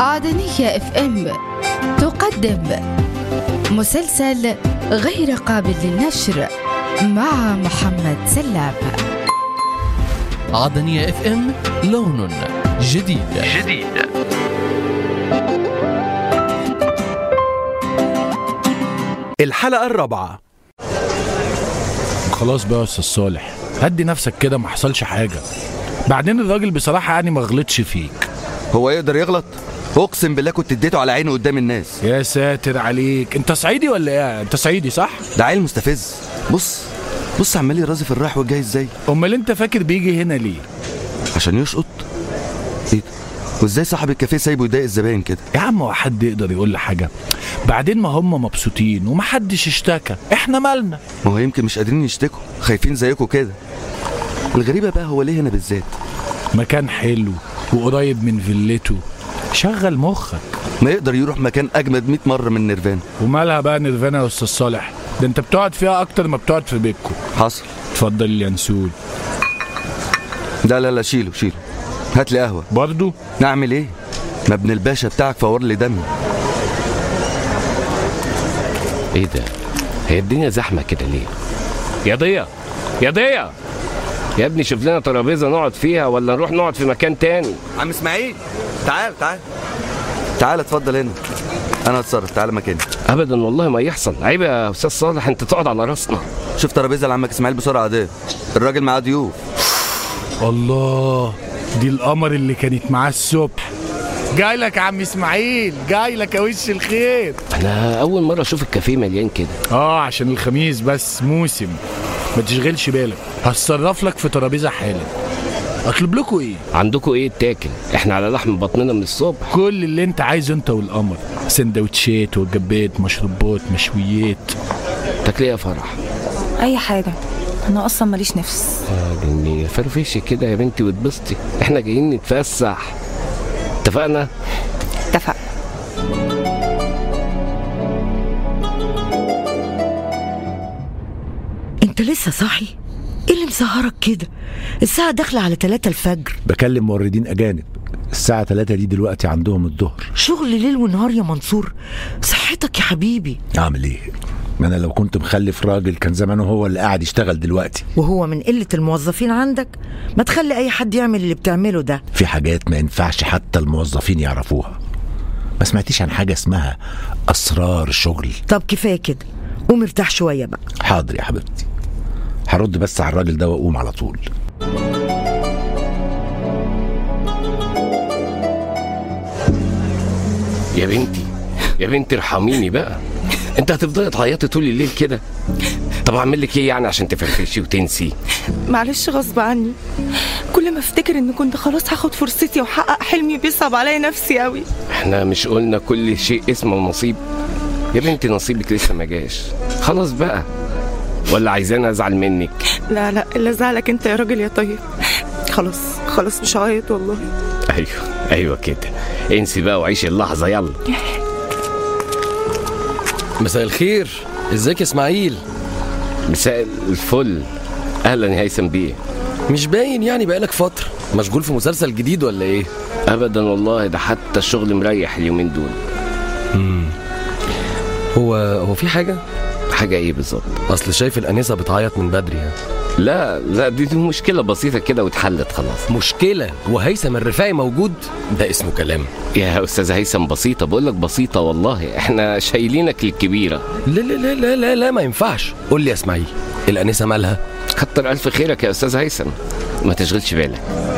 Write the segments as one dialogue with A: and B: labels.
A: عدنية اف ام تقدم مسلسل غير قابل للنشر مع محمد سلام
B: عدنية اف ام لون جديد
C: جديد
D: الحلقة الرابعة
E: خلاص بقى يا استاذ صالح هدي نفسك كده ما حصلش حاجه بعدين الراجل بصراحه يعني ما غلطش فيك
F: هو يقدر يغلط اقسم بالله كنت اديته على عينه قدام الناس
E: يا ساتر عليك انت صعيدي ولا ايه انت صعيدي صح
F: ده عيل مستفز بص بص عمال يرازي في الرايح والجاي ازاي
E: امال انت فاكر بيجي هنا ليه
F: عشان يشقط ايه ده وازاي صاحب الكافيه سايبه يضايق الزباين كده
E: يا عم هو حد يقدر يقول لي حاجه بعدين ما هم مبسوطين ومحدش اشتكى احنا مالنا
F: ما هو يمكن مش قادرين يشتكوا خايفين زيكم كده الغريبة بقى هو ليه هنا بالذات
E: مكان حلو وقريب من فيلته شغل مخك
F: ما يقدر يروح مكان اجمد 100 مرة من نيرفانا
E: ومالها بقى نيرفانا يا استاذ صالح ده انت بتقعد فيها اكتر ما بتقعد في بيتكم
F: حصل
E: اتفضل اليانسول
F: لا لا لا شيله شيله هات لي قهوة
E: برضو
F: نعمل ايه ما ابن الباشا بتاعك فور لي دمي
C: ايه ده هي الدنيا زحمه كده ليه يا ضيا يا ضيا يا ابني شوف لنا ترابيزه نقعد فيها ولا نروح نقعد في مكان تاني
F: عم اسماعيل تعال تعال تعال اتفضل هنا انا اتصرف تعال مكاني
C: ابدا والله ما يحصل عيب يا استاذ صالح انت تقعد على راسنا
F: شوف ترابيزه لعمك اسماعيل بسرعه ده الراجل معاه ضيوف
E: الله دي القمر اللي كانت معاه الصبح جاي لك يا عم اسماعيل جاي لك يا وش الخير
C: انا اول مره اشوف الكافيه مليان كده
E: اه عشان الخميس بس موسم ما تشغلش بالك هتصرف لك في ترابيزه حالا اطلب لكم ايه
C: عندكم ايه تاكل احنا على لحم بطننا من الصبح
E: كل اللي انت عايزه انت والقمر سندوتشات وجبات مشروبات مشويات
C: تاكلي يا فرح
G: اي حاجه انا اصلا ماليش نفس
C: يا جميل فرفشي كده يا بنتي واتبسطي احنا جايين نتفسح اتفقنا
G: اتفق
H: انت لسه صاحي ايه اللي مسهرك كده الساعة داخلة على 3 الفجر
I: بكلم موردين اجانب الساعة 3 دي دلوقتي عندهم الظهر
H: شغل ليل ونهار يا منصور صحتك يا حبيبي
I: اعمل ايه؟ ما انا لو كنت مخلف راجل كان زمانه هو اللي قاعد يشتغل دلوقتي
H: وهو من قلة الموظفين عندك ما تخلي اي حد يعمل اللي بتعمله ده
I: في حاجات ما ينفعش حتى الموظفين يعرفوها ما سمعتيش عن حاجة اسمها اسرار شغل
H: طب كفاية كده قوم ارتاح شوية بقى
I: حاضر يا حبيبتي هرد بس على الراجل ده واقوم على طول
C: يا بنتي يا بنتي ارحميني بقى انت هتفضلي تعيطي طول الليل كده طب اعمل لك ايه يعني عشان تفرفشي وتنسي
G: معلش غصب عني كل ما افتكر ان كنت خلاص هاخد فرصتي واحقق حلمي بيصعب عليا نفسي قوي
C: احنا مش قلنا كل شيء اسمه نصيب يا بنتي نصيبك لسه ما جاش خلاص بقى ولا عايزاني ازعل منك
G: لا لا الا زعلك انت يا راجل يا طيب خلاص خلاص مش هعيط والله
C: ايوه ايوه كده انسي بقى وعيشي اللحظه يلا
B: مساء الخير ازيك يا اسماعيل
C: مساء الفل اهلا يا هيثم بيه
B: مش باين يعني بقالك فترة مشغول في مسلسل جديد ولا ايه
C: ابدا والله ده حتى الشغل مريح اليومين دول
B: هو هو في حاجة
C: حاجه ايه بالظبط
B: اصل شايف الانسة بتعيط من بدري يعني
C: لا لا دي, دي مشكله بسيطه كده واتحلت خلاص
B: مشكلة وهيثم الرفاعي موجود ده اسمه كلام
C: يا استاذ هيثم بسيطه بقول لك بسيطه والله احنا شايلينك للكبيره
B: لا لا لا لا لا, لا ما ينفعش قول لي يا اسماعيل الانسة مالها
C: كتر الف خيرك يا استاذ هيثم ما تشغلش بالك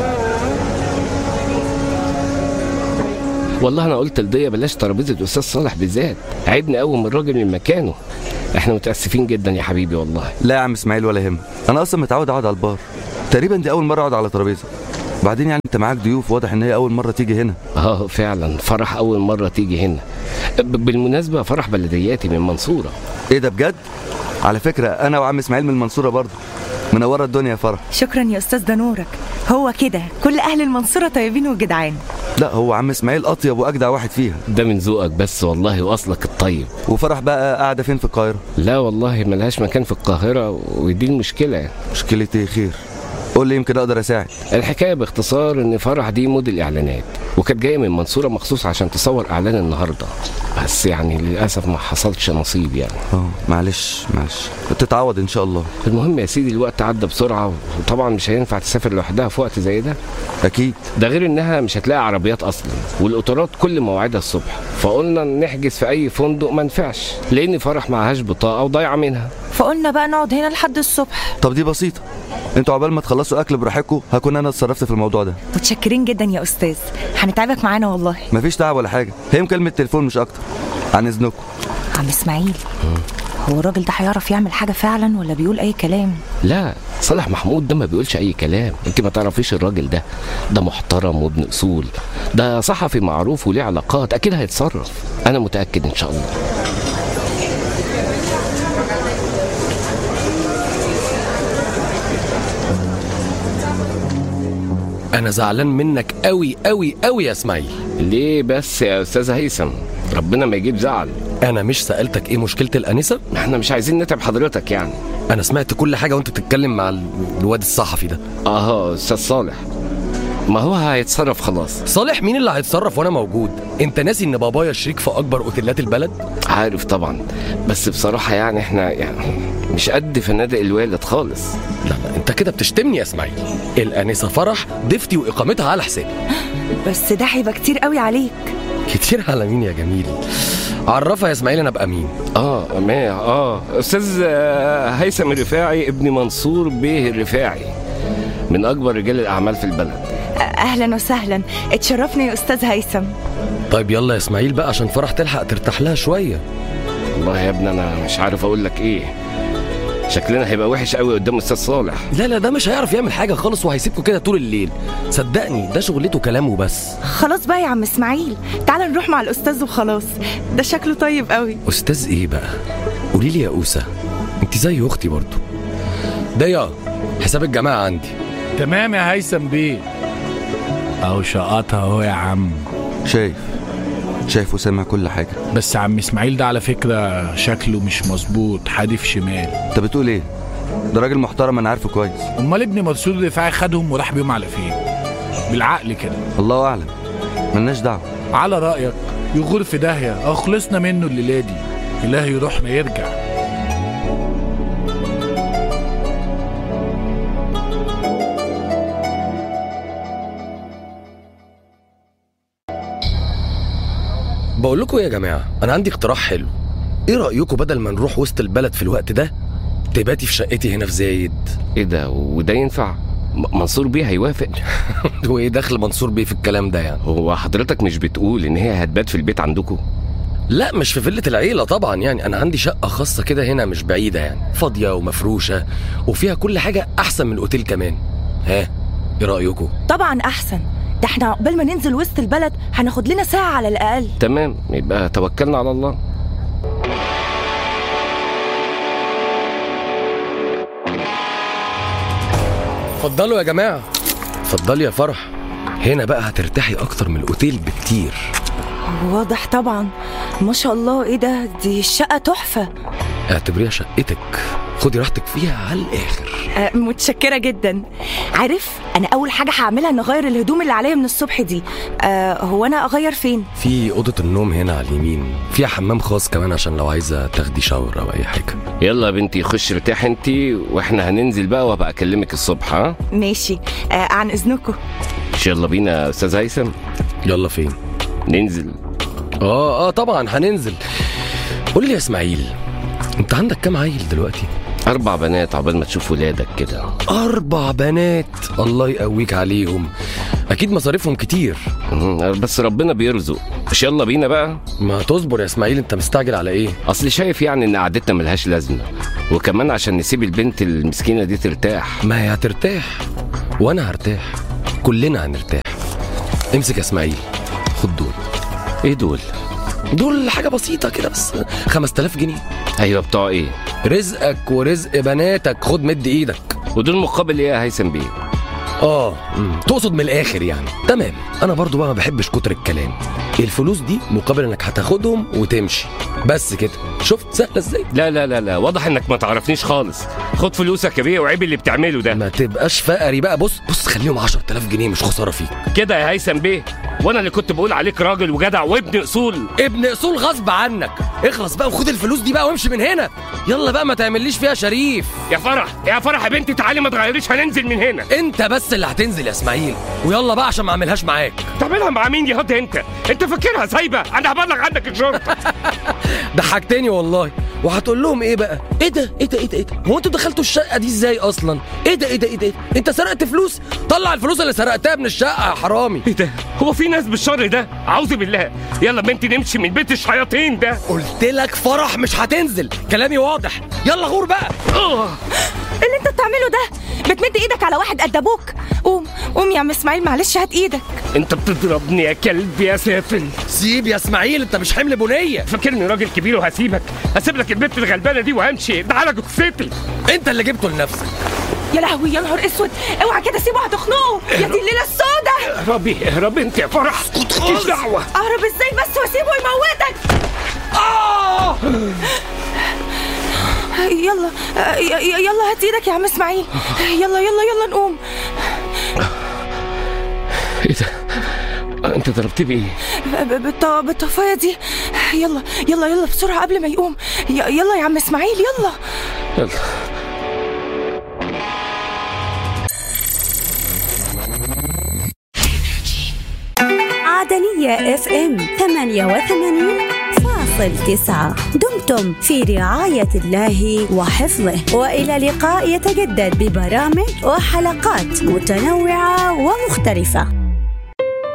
C: والله انا قلت لديا بلاش ترابيزه استاذ صالح بالذات عيبني قوي من الراجل من مكانه احنا متاسفين جدا يا حبيبي والله
F: لا يا عم اسماعيل ولا يهمك انا اصلا متعود اقعد على البار تقريبا دي اول مره اقعد على ترابيزه بعدين يعني انت معاك ضيوف واضح ان هي اول مره تيجي هنا
C: اه فعلا فرح اول مره تيجي هنا ب- بالمناسبه فرح بلدياتي من منصوره
F: ايه ده بجد على فكره انا وعم اسماعيل من المنصوره برضه منوره الدنيا يا فرح
G: شكرا يا استاذ ده نورك هو كده كل اهل المنصوره طيبين وجدعان
F: لا هو عم اسماعيل اطيب واجدع واحد فيها
C: ده من ذوقك بس والله واصلك الطيب
F: وفرح بقى قاعده فين في القاهره
C: لا والله ملهاش مكان في القاهره ودي المشكله
F: مشكله ايه خير قول لي يمكن اقدر اساعد
C: الحكايه باختصار ان فرح دي موديل اعلانات وكانت جايه من منصوره مخصوص عشان تصور اعلان النهارده بس يعني للاسف ما حصلش نصيب يعني
F: اه معلش معلش تتعوض ان شاء الله
C: المهم يا سيدي الوقت عدى بسرعه وطبعا مش هينفع تسافر لوحدها في وقت زي ده
F: اكيد
C: ده غير انها مش هتلاقي عربيات اصلا والقطارات كل مواعيدها الصبح فقلنا نحجز في اي فندق ما نفعش لان فرح معهاش بطاقه وضايعه منها
G: فقلنا بقى نقعد هنا لحد الصبح
F: طب دي بسيطه انتوا عقبال ما تخلصوا اكل براحتكم هكون انا اتصرفت في الموضوع ده
G: متشكرين جدا يا استاذ هنتعبك معانا والله
F: مفيش تعب ولا حاجه هي مكالمه تليفون مش اكتر عن اذنكم
G: عم اسماعيل هو الراجل ده هيعرف يعمل حاجه فعلا ولا بيقول اي كلام
C: لا صالح محمود ده ما بيقولش اي كلام انت ما تعرفيش الراجل ده ده محترم وابن اصول ده صحفي معروف وليه علاقات اكيد هيتصرف انا متاكد ان شاء الله
B: انا زعلان منك قوي قوي قوي يا اسماعيل
C: ليه بس يا استاذ هيثم ربنا ما يجيب زعل
B: انا مش سالتك ايه مشكله الانسه
C: احنا مش عايزين نتعب حضرتك يعني
B: انا سمعت كل حاجه وانت بتتكلم مع ال- الواد الصحفي ده
C: اه استاذ صالح ما هو هيتصرف خلاص
B: صالح مين اللي هيتصرف وانا موجود انت ناسي ان بابايا شريك في اكبر اوتيلات البلد
C: عارف طبعا بس بصراحه يعني احنا يعني مش قد فنادق الوالد خالص
B: لا لا انت كده بتشتمني يا اسماعيل الانسه فرح ضيفتي واقامتها على حسابي
G: بس ده هيبقى كتير قوي عليك
B: كتير على مين يا جميل عرفها يا اسماعيل انا ابقى مين
C: اه ما اه استاذ آه، هيثم الرفاعي ابن منصور بيه الرفاعي من اكبر رجال الاعمال في البلد
G: اهلا وسهلا اتشرفنا يا استاذ هيثم
B: طيب يلا يا اسماعيل بقى عشان فرح تلحق ترتاح لها شويه
C: والله يا ابني انا مش عارف اقول لك ايه شكلنا هيبقى وحش قوي قدام استاذ صالح
B: لا لا ده مش هيعرف يعمل حاجه خالص وهيسيبكوا كده طول الليل صدقني ده شغلته كلام وبس
G: خلاص بقى يا عم اسماعيل تعال نروح مع الاستاذ وخلاص ده شكله طيب قوي
B: استاذ ايه بقى قولي لي يا اوسه انت زي اختي برضو ضيا حساب الجماعه عندي
E: تمام يا هيثم بيه اهو شقطها اهو يا عم
F: شايف شايف وسامع كل حاجه
E: بس عم اسماعيل ده على فكره شكله مش مظبوط حادف شمال
F: انت بتقول ايه ده راجل محترم انا عارفه كويس
E: امال ابن منصور الرفاعي خدهم وراح بيهم على فين بالعقل كده
F: الله اعلم ملناش دعوه
E: على رايك يغور في داهيه اه خلصنا منه الليله دي الهي يروح ما يرجع
B: بقول لكم إيه يا جماعه انا عندي اقتراح حلو ايه رايكم بدل ما نروح وسط البلد في الوقت ده تباتي في شقتي هنا في زايد
C: ايه ده وده ينفع م- منصور بيه هيوافق
B: وايه دخل منصور بيه في الكلام ده يعني
C: هو حضرتك مش بتقول ان هي هتبات في البيت عندكم
B: لا مش في فيلة العيلة طبعا يعني أنا عندي شقة خاصة كده هنا مش بعيدة يعني فاضية ومفروشة وفيها كل حاجة أحسن من الأوتيل كمان ها إيه رأيكم؟
G: طبعا احسن ده احنا قبل ما ننزل وسط البلد هناخد لنا ساعه على الاقل
C: تمام يبقى توكلنا على الله
B: اتفضلوا يا جماعة اتفضلي يا فرح هنا بقى هترتاحي أكتر من الأوتيل بكتير
G: واضح طبعا ما شاء الله ايه ده دي الشقه تحفه
B: اعتبريها شقتك خدي راحتك فيها على الآخر
G: آه، متشكرة جدا عارف أنا أول حاجة هعملها إن أغير الهدوم اللي عليا من الصبح دي آه هو أنا أغير فين؟
B: في أوضة النوم هنا على اليمين فيها حمام خاص كمان عشان لو عايزة تاخدي شاور أو أي حاجة
C: يلا يا بنتي خش ارتاح انت واحنا هننزل بقى وابقى اكلمك الصبح ها
G: ماشي آه عن إذنكم
C: مش يلا بينا يا استاذ هيثم
B: يلا فين؟
C: ننزل
B: اه اه طبعا هننزل قول لي يا اسماعيل انت عندك كام عيل دلوقتي
C: اربع بنات عقبال ما تشوف ولادك كده
B: اربع بنات الله يقويك عليهم اكيد مصاريفهم كتير
C: مم، بس ربنا بيرزق مش يلا بينا بقى
B: ما تصبر يا اسماعيل انت مستعجل على ايه
C: اصل شايف يعني ان قعدتنا ملهاش لازمه وكمان عشان نسيب البنت المسكينه دي ترتاح
B: ما هي هترتاح وانا هرتاح كلنا هنرتاح امسك يا اسماعيل خد دول
C: ايه دول
B: دول حاجه بسيطه كده بس 5000 جنيه
C: ايوه بتوع ايه
B: رزقك ورزق بناتك خد مد ايدك
C: ودول مقابل ايه يا هيثم بيه
B: اه مم. تقصد من الاخر يعني تمام انا برضو بقى ما بحبش كتر الكلام الفلوس دي مقابل انك هتاخدهم وتمشي بس كده شفت سهله ازاي
C: لا لا لا لا واضح انك ما تعرفنيش خالص خد فلوسك يا بيه وعيب اللي بتعمله ده
B: ما تبقاش فقري بقى بص بص خليهم 10000 جنيه مش خساره فيك
C: كده يا هيثم بيه
J: وانا اللي كنت بقول عليك راجل وجدع وابن اصول
B: ابن اصول غصب عنك اخلص بقى وخد الفلوس دي بقى وامشي من هنا يلا بقى ما تعمليش فيها شريف
J: يا فرح يا فرح يا بنتي تعالي ما تغيريش هننزل من هنا
B: انت بس اللي هتنزل يا اسماعيل ويلا بقى عشان ما اعملهاش معاك
J: تعملها مع مين يا هاد انت انت فاكرها سايبه انا هبلغ عنك الشرطه
B: ضحكتني والله وهتقول لهم ايه بقى ايه ده ايه ده ايه ده ايه ده هو انتوا دخلتوا الشقه دي ازاي اصلا ايه ده ايه ده ايه ده انت سرقت فلوس طلع الفلوس اللي سرقتها من الشقه يا حرامي
J: ايه ده هو في ناس بالشر ده اعوذ بالله يلا بنتي نمشي من بيت الشياطين ده
B: قلت لك فرح مش هتنزل كلامي واضح يلا غور بقى
J: اه
G: اللي انت بتعمله ده بتمد ايدك على واحد قد ابوك قوم قوم يا عم اسماعيل معلش هات ايدك
J: انت بتضربني يا كلب يا سافل
B: سيب يا اسماعيل انت مش حمل بنيه
J: فاكرني راجل كبير وهسيبك هسيب لك البنت الغلبانه دي وهمشي ده على جثتي
B: انت اللي جبته لنفسك
G: يا لهوي يا نهار اسود اوعى كده سيبه هتخنقه يا دي الليله السوداء
J: اهربي اهربي انت يا فرح مالكيش دعوه
G: اهرب ازاي بس واسيبه يموتك
B: اه
G: يلا ي- ي- يلا هات ايدك يا عم اسماعيل يلا يلا يلا نقوم
J: ايه ده انت ضربتيه بايه
G: ب- ب- بالط- بالطفايه دي يلا يلا يلا بسرعه قبل ما يقوم ي- يلا يا عم اسماعيل يلا
J: يلا
K: عدنية اف ام 88 فاصل تسعة دمتم في رعاية الله وحفظه وإلى لقاء يتجدد ببرامج وحلقات متنوعة ومختلفة